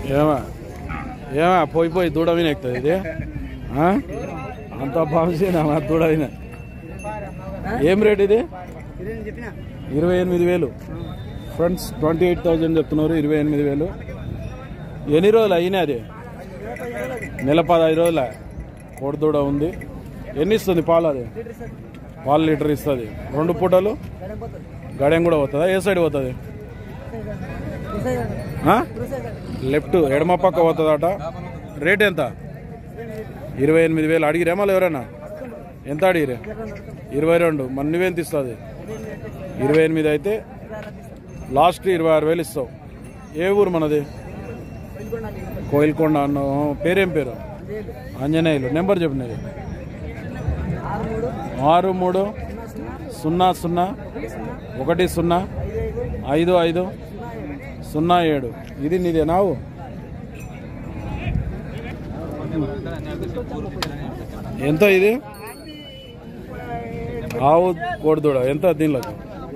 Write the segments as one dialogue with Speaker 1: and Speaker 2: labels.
Speaker 1: ఏమా ఏమా పోయి పోయి దూడ విన ఎక్కుతుంది ఇది ఆ? అంత బాగుంది దూడ విన ఏం రేట్ ఇది ఇరవై ఎనిమిది వేలు ఫ్రెండ్స్ ట్వంటీ ఎయిట్ థౌజండ్ చెప్తున్నారు ఇరవై ఎనిమిది వేలు ఎన్ని రోజులు అయినా అది నెల పదహైదు రోజుల కోడిదూడ ఉంది ఎన్ని ఇస్తుంది పాలు అది పాలు లీటర్ ఇస్తుంది రెండు పూటలు గడెం కూడా పోతుందా ఏ సైడ్ పోతుంది ఆ? లెఫ్ట్ ఎడమ పక్క పోతుందట రేట్ ఎంత ఇరవై ఎనిమిది వేలు అడిగిరా మళ్ళీ ఎవరైనా ఎంత అడిగిరే ఇరవై రెండు మన నువ్వెంత ఇస్తుంది ఇరవై ఎనిమిది అయితే లాస్ట్ ఇరవై ఆరు వేలు ఇస్తావు ఏ ఊరు మనది కోయిల్కొండ అన్న పేరేం పేరు ఆంజనేయులు నెంబర్ చెప్పినది ఆరు మూడు సున్నా సున్నా ఒకటి సున్నా ఐదు ఐదు సున్నా ఏడు ఇది నీదే నావు ఎంత ఇది ఆవు కోడిదూడ ఎంత దీనిలోకి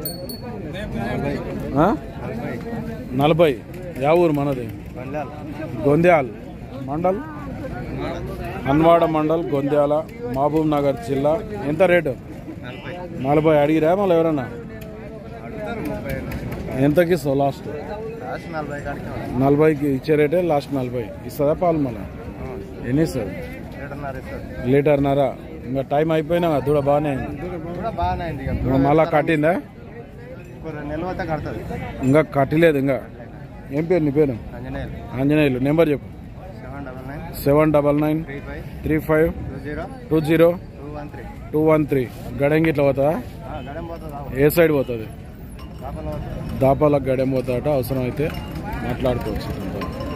Speaker 1: ఆ? నలభై యా ఊరు మనది గొంద్యాల్ మండల్ హన్వాడ మండల్ గొంద్యాల మహబూబ్ నగర్ జిల్లా ఎంత రేటు నలభై అడిగిరా మళ్ళీ ఎవరన్నా ఎంతకి ఇస్తావు లాస్ట్ నలభైకి ఇచ్చే రేటే లాస్ట్ నలభై ఇస్తుందా పాలు మళ్ళీ ఎన్ని ఇస్తుంది లీటర్నరా ఇంకా టైం అయిపోయినా దూడ బాగానే అయింది
Speaker 2: బాగానే అయింది ఇక
Speaker 1: ఇంకా మళ్ళా కట్టిందా
Speaker 2: ఇప్పుడు నెల వద్ద కడుతుంది
Speaker 1: ఇంకా కట్టలేదు ఇంకా ఏం పేరు నీ పేరు
Speaker 2: అంజనేయులు
Speaker 1: ఆంజనేయులు నెంబర్ చెప్పు
Speaker 2: seven double nine
Speaker 1: seven double nine
Speaker 2: three five
Speaker 1: three five
Speaker 2: two zero
Speaker 1: two zero
Speaker 2: two one three
Speaker 1: two one three గడంగి ఇట్లా పోతుందా
Speaker 2: గడం పోతుంది
Speaker 1: ఏ సైడ్ పోతుంది
Speaker 2: కాపల పోతుంది
Speaker 1: దాపాలకు గడెం పోతాడట అవసరం అయితే మాట్లాడుకోవచ్చు